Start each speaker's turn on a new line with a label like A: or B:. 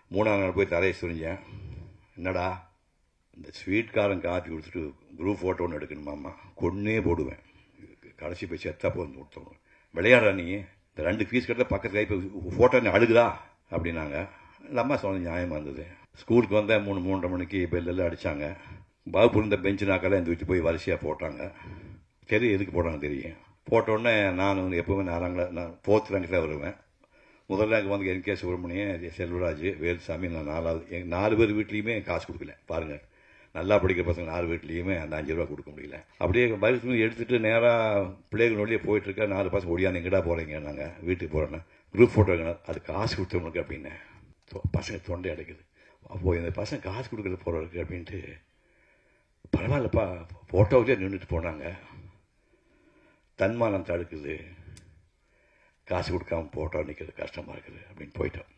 A: மூணாவது நாள் போய் தலையை சுரிஞ்சேன் என்னடா இந்த ஸ்வீட்காரன் காப்பி கொடுத்துட்டு குரூப் ஃபோட்டோ ஒன்று எடுக்கணுமாம்மா கொன்னே போடுவேன் கடைசி போய் செத்தா போய் கொடுத்தவங்க விளையாடுறா நீ இந்த ரெண்டு ஃபீஸ் கட்ட பக்கத்துல இப்போ ஃபோட்டோ நீ அழுகுதா அப்படின்னாங்க இந்த அம்மா சொன்ன நியாயமாக இருந்தது ஸ்கூலுக்கு வந்தால் மூணு மூன்றரை மணிக்கு பெல்லெல்லாம் அடித்தாங்க வகுப்பு இருந்த பெஞ்சு நாக்கெல்லாம் இந்த வச்சு போய் வரிசையாக போட்டாங்க தெரியும் எதுக்கு போட்டாங்க தெரியும் போட்டோடனே நான் வந்து எப்போவுமே நாலாம் கிளாஸ் நான் ஃபோர்த் ரேங்கில் வருவேன் முதல் ரேங்க் வந்து என் கே சுப்பிரமணியன் செல்வராஜ் வேலுசாமி நான் நாலாவது எங்கள் நாலு பேர் வீட்லேயுமே காசு கொடுக்கல பாருங்கள் நல்லா படிக்கிற பசங்க நாலு வீட்லேயுமே அந்த அஞ்சு ரூபா கொடுக்க முடியல அப்படியே பரிசு எடுத்துட்டு நேராக பிள்ளைகள் வழியே போயிட்டு இருக்க நாலு பசங்க ஒடியாந்து எங்கடா போகிறீங்க நாங்கள் வீட்டுக்கு போகிறோன்னா குரூப் ஃபோட்டோ அது காசு கொடுத்தவங்களுக்கு அப்படின்னு தொ- பசங்க தொண்டை அடைக்குது அப்போ இந்த பசங்க காசு கொடுக்குறது போகிறதுக்கு அப்படின்ட்டு பரவாயில்லப்பா ஃபோட்டோவுக்கே நின்றுட்டு போனாங்க தன்மானம் தடுக்குது காசு கொடுக்காம போட்டோ நிற்கிறது கஷ்டமாக இருக்குது அப்படின்னு போயிட்டோம்